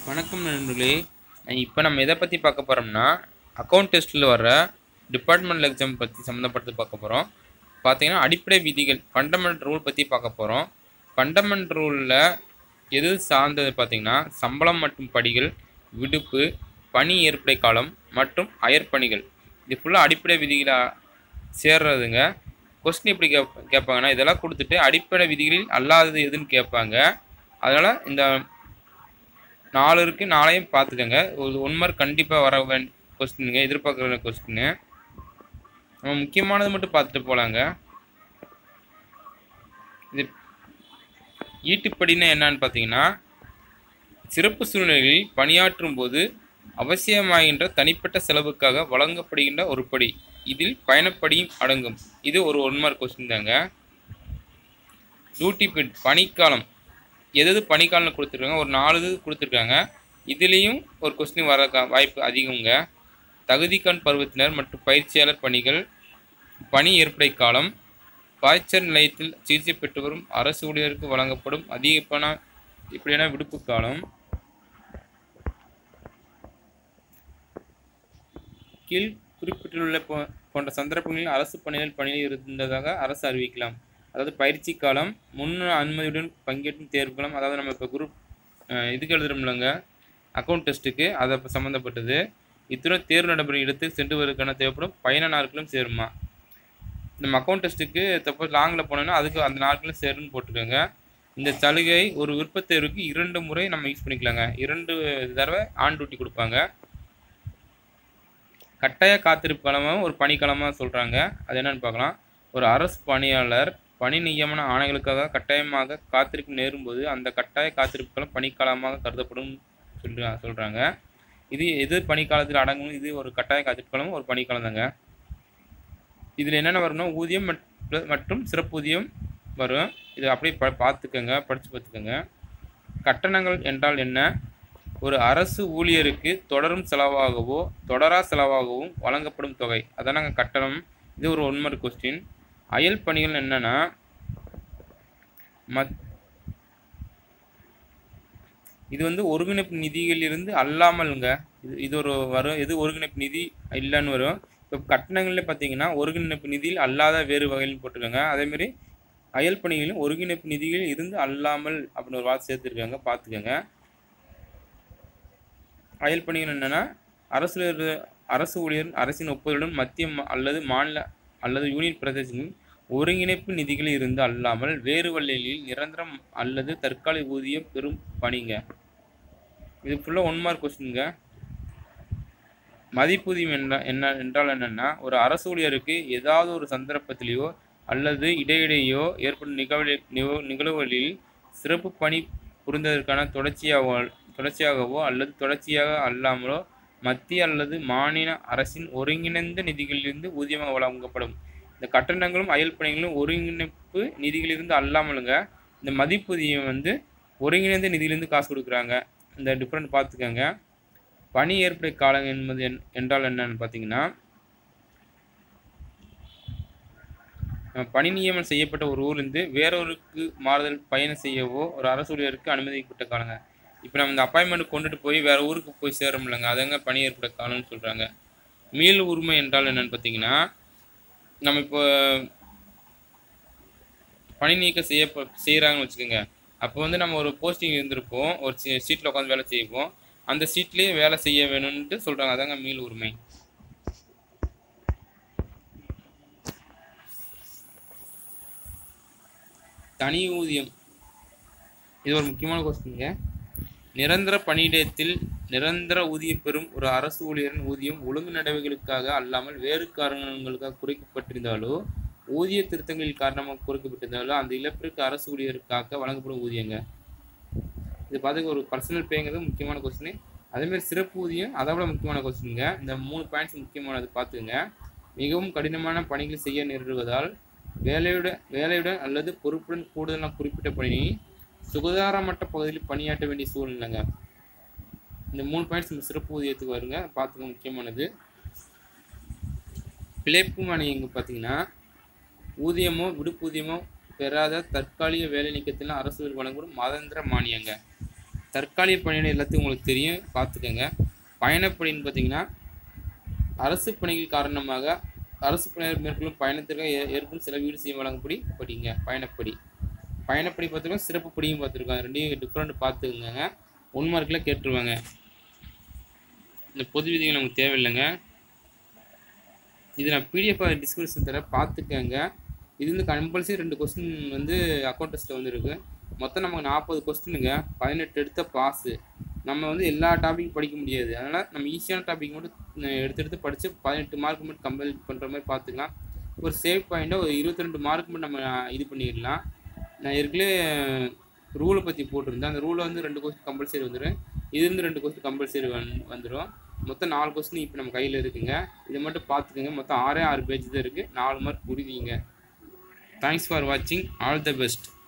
வணக்கம் நண்பர்களே இப்போ நம்ம எதை பற்றி பார்க்க போகிறோம்னா அக்கௌண்ட் டெஸ்ட்டில் வர்ற டிபார்ட்மெண்டல் எக்ஸாம் பற்றி சம்மந்தப்பட்டது பார்க்க போகிறோம் பார்த்தீங்கன்னா அடிப்படை விதிகள் ஃபண்டமெண்டல் ரூல் பற்றி பார்க்க போகிறோம் ஃபண்டமெண்டல் ரூலில் எது சார்ந்தது பார்த்தீங்கன்னா சம்பளம் மற்றும் படிகள் விடுப்பு பணி ஏற்படை காலம் மற்றும் அயற்பணிகள் இது ஃபுல்லாக அடிப்படை விதிகளாக சேர்றதுங்க கொஸ்டின் எப்படி கேப் கேட்பாங்கன்னா இதெல்லாம் கொடுத்துட்டு அடிப்படை விதிகளில் அல்லாதது எதுன்னு கேட்பாங்க அதனால் இந்த நாலு இருக்குது நாளையும் பார்த்துக்கோங்க ஒரு ஒன் மார்க் கண்டிப்பாக வர வேண்டிய கொஸ்டினுங்க எதிர்பார்க்குற கொஸ்டின்னு நம்ம முக்கியமானது மட்டும் பார்த்துட்டு போகலாங்க இது ஈட்டுப்படினா என்னன்னு பார்த்தீங்கன்னா சிறப்பு சூழ்நிலைகளில் பணியாற்றும் போது அவசியமாகின்ற தனிப்பட்ட செலவுக்காக வழங்கப்படுகின்ற ஒரு படி இதில் பயணப்படியும் அடங்கும் இது ஒரு ஒன் மார்க் கொஸ்டின் தாங்க டியூட்டி பீட் பணிக்காலம் எது எது பணிக்காலம் கொடுத்துருக்காங்க ஒரு நாலு இது கொடுத்துருக்காங்க இதுலேயும் ஒரு கொஸ்டின் வர கா- வாய்ப்பு அதிகங்க தகுதிக்கான் பருவத்தினர் மற்றும் பயிற்சியாளர் பணிகள் பணி ஏற்படை காலம் பாய்ச்சல் நிலையத்தில் சிகிச்சை பெற்று வரும் அரசு ஊழியருக்கு வழங்கப்படும் அதிகப்பண இப்படியான விடுப்பு காலம் கீழ் குறிப்பிட்டுள்ள போ- போன்ற சந்தர்ப்பங்களில் அரசு பணிகள் பணியில் இருந்ததாக அரசு அறிவிக்கலாம் அதாவது பயிற்சி காலம் முன் அனுமதியுடன் பங்கேற்றும் தேர்வு காலம் அதாவது நம்ம இப்போ குரூப் இதுக்கு எழுதுறோம்லங்க அக்கௌண்ட் டெஸ்ட்டுக்கு அதை இப்ப சம்மந்தப்பட்டது இத்துடன் தேர்வு நடைபெறும் இடத்துக்கு சென்று வருவதற்கான தேவைப்படும் பயண நாட்களும் சேருமா நம்ம அக்கௌண்ட் டெஸ்ட்டுக்கு சப்போஸ் லாங்கில் போனோம்னா அதுக்கு அந்த நாட்களும் சேருன்னு போட்டுக்கோங்க இந்த சலுகை ஒரு விருப்பத் தேர்வுக்கு இரண்டு முறை நம்ம யூஸ் பண்ணிக்கலாங்க இரண்டு தடவை ஆன் டியூட்டி கொடுப்பாங்க கட்டாய காத்திருப்பு காலமாக ஒரு பணிக்காலமாக சொல்கிறாங்க அது என்னன்னு பார்க்கலாம் ஒரு அரசு பணியாளர் பணி நியமன ஆணைகளுக்காக கட்டாயமாக காத்திருப்பு நேரும்போது அந்த கட்டாய காத்திருப்பு காலம் பணிக்காலமாக கருதப்படும் சொல்றா சொல்கிறாங்க இது எது பணிக்காலத்தில் அடங்கும் இது ஒரு கட்டாய காத்திருப்பு காலம் ஒரு பணிக்காலம் தாங்க இதில் என்னென்ன வரும்னா ஊதியம் மற்ற- மற்றும் சிறப்பூதியம் வரும் இது அப்படியே ப பார்த்துக்கோங்க படித்து பார்த்துக்கோங்க கட்டணங்கள் என்றால் என்ன ஒரு அரசு ஊழியருக்கு தொடரும் செலவாகவோ தொடரா செலவாகவும் வழங்கப்படும் தொகை அதானங்க கட்டணம் இது ஒரு ஒன்மர் கொஸ்டின் அயல் பணிகள் என்னன்னா மத் இது வந்து ஒருங்கிணைப்பு நிதியிலிருந்து அல்லாமலுங்க இது இது ஒரு வரும் எது ஒருங்கிணைப்பு நிதி இல்லைன்னு வரும் இப்போ கட்டணங்களில் பார்த்தீங்கன்னா ஒருங்கிணைப்பு நிதியில் அல்லாத வேறு வகையில் போட்டிருக்காங்க அதேமாரி அயல் பணிகளிலும் ஒருங்கிணைப்பு நிதியில் இருந்து அல்லாமல் அப்படின்னு ஒரு வார்த்தை சேர்த்துருக்காங்க பார்த்துக்கோங்க அயல் பணிகள் என்னன்னா அரசு அரசு ஊழியர் அரசின் ஒப்புதலுடன் மத்திய ம- அல்லது மாநில அல்லது யூனியன் பிரதேசங்களின் ஒருங்கிணைப்பு நிதிகளில் இருந்து அல்லாமல் வேறு வழிகளில் நிரந்தரம் அல்லது தற்காலிக ஊதியம் பெறும் பணிங்க இது ஃபுல்லாக ஒன் மார்க் கொஸ்டின்ங்க மதிப்பூதியம் என்ன என்ன என்றால் என்னன்னா ஒரு அரசு ஊழியருக்கு ஏதாவது ஒரு சந்தர்ப்பத்திலேயோ அல்லது இடையிடையோ ஏற்படும் நிகழ்வு நிகழ்- நிகழ்வுகளில் சிறப்பு பணி புரிந்ததற்கான தொடர்ச்சியாகவோ தொடர்ச்சியாகவோ அல்லது தொடர்ச்சியாக அல்லாமலோ மத்திய அல்லது மாநில அரசின் ஒருங்கிணைந்த நிதிகளிலிருந்து ஊதியமாக வழங்கப்படும் இந்த கட்டணங்களும் அயல் பணிகளும் ஒருங்கிணைப்பு நிதிகளிலிருந்து அல்லாமலுங்க இந்த மதிப்பூதியம் வந்து ஒருங்கிணைந்த நிதியிலிருந்து காசு கொடுக்குறாங்க இந்த டிஃப்ரெண்ட் பார்த்துக்கோங்க பணி ஏற்படை காலம் என்பது என்- என்றால் என்னன்னு பார்த்தீங்கன்னா அஹ் பணி நியமனம் செய்யப்பட்ட ஒரு ஊர்லேருந்து வேறொருக்கு மாறுதல் பயணம் செய்யவோ ஒரு அரசு ஊழியருக்கு அனுமதிக்கப்பட்ட காலங்க இப்போ நம்ம இந்த அப்பாயின்மெண்ட் கொண்டுட்டு போய் வேற ஊருக்கு போய் சேரோம்லங்க அதங்க பணி ஏற்பட காலம்னு சொல்கிறாங்க மீள் உரிமை என்றால் என்னன்னு பார்த்தீங்கன்னா நம்ம இப்போ பணி நீக்கம் செய்ய செய்கிறாங்கன்னு வச்சுக்கோங்க அப்போ வந்து நம்ம ஒரு போஸ்டிங் இருந்திருப்போம் ஒரு சீட்டில் உட்காந்து வேலை செய்வோம் அந்த சீட்லேயே வேலை செய்ய வேணும்ன்ட்டு சொல்கிறாங்க அதாங்க மீள் உரிமை தனி ஊதியம் இது ஒரு முக்கியமான கொஸ்டின்ங்க நிரந்தர பணியிடத்தில் நிரந்தர ஊதியம் பெறும் ஒரு அரசு ஊழியரின் ஊதியம் ஒழுங்கு நடவடிக்கைகளுக்காக அல்லாமல் வேறு காரணங்களுக்காக குறைக்கப்பட்டிருந்தாலோ ஊதிய திருத்தங்களின் காரணமாக குறைக்கப்பட்டிருந்தாலோ அந்த இழப்பிற்கு அரசு ஊழியருக்காக வழங்கப்படும் ஊதியங்க இது பார்த்துக்க ஒரு பர்சனல் பேங்கிறது முக்கியமான கொஸ்டின் அதேமாதிரி சிறப்பு ஊதியம் அதை விட முக்கியமான கொஸ்டினுங்க இந்த மூணு பாயிண்ட்ஸ் முக்கியமானது பார்த்துங்க மிகவும் கடினமான பணிகள் செய்ய நேரிடுவதால் வேலையுடன் வேலையுடன் அல்லது பொறுப்புடன் கூடுதலாக குறிப்பிட்ட பணி சுகாதாரமற்ற பகுதியில் பணியாற்ற வேண்டிய சூழ்நிலைங்க இந்த மூணு பாயிண்ட்ஸ் இந்த சிறப்பு ஊதியத்துக்கு வருங்க பார்த்துக்க முக்கியமானது பிழைப்பு மானியங்க பார்த்தீங்கன்னா ஊதியமோ விடுப்பூதியமோ பெறாத தற்காலிக வேலை நீக்கத்தில் அரசு வழங்கப்படும் மாதாந்திர மானியங்க தற்காலிக பணியிட எல்லாத்தையும் உங்களுக்கு தெரியும் பார்த்துக்கோங்க பயணப்படின்னு பார்த்தீங்கன்னா அரசு பணிகள் காரணமாக அரசு பணியாளர் மேற்கொள்ளும் பயணத்திற்கு ஏ- ஏற்கும் செலவீடு செய்ய வழங்கும்படி படிங்க பயணப்படி பயணப்படி பார்த்துருக்கோம் சிறப்பு படியும் பார்த்துருக்கோம் ரெண்டையும் டிஃப்ரெண்ட் பார்த்துக்கோங்க ஒன் மார்க்கில் கேட்டுருவாங்க இந்த பொது விதிகள் நமக்கு தேவையில்லைங்க இது நான் பிடிஎஃப் டிஸ்கிரிப்ஷன் தர பார்த்துக்கங்க இது வந்து கம்பல்சரி ரெண்டு கொஸ்டின் வந்து அக்கௌண்ட் டெஸ்ட்டில் வந்து இருக்கு மொத்தம் நமக்கு நாற்பது கொஸ்டினுங்க பதினெட்டு எடுத்த பாஸு நம்ம வந்து எல்லா டாபிக் படிக்க முடியாது அதனால் நம்ம ஈஸியான டாபிக் மட்டும் அஹ், எடுத்து எடுத்து படித்து பதினெட்டு மார்க் மட்டும் கம்பேர் பண்ணுற மாதிரி பார்த்துக்கலாம் ஒரு சேவ் பாயிண்ட்டாக ஒரு இருபத்தி ரெண்டு மார்க் மட்டும் நம்ம இது பண்ணிடலாம் நான் ஏற்கனவே ரூலை பற்றி போட்டிருந்தேன் அந்த ரூலை வந்து ரெண்டு கொஸ்டின் கம்பல்சரி வந்துடும் இது வந்து ரெண்டு கொஸ்டின் கம்பல்சரி வந் வந்துடும் மொத்தம் நாலு கொஸ்டின் இப்போ நம்ம கையில் இருக்குங்க இதை மட்டும் பார்த்துக்கோங்க மொத்தம் ஆறே ஆறு பேஜ் தான் இருக்குது நாலு மார்க் உறுதிங்க தேங்க்ஸ் ஃபார் வாட்சிங் ஆல் த பெஸ்ட்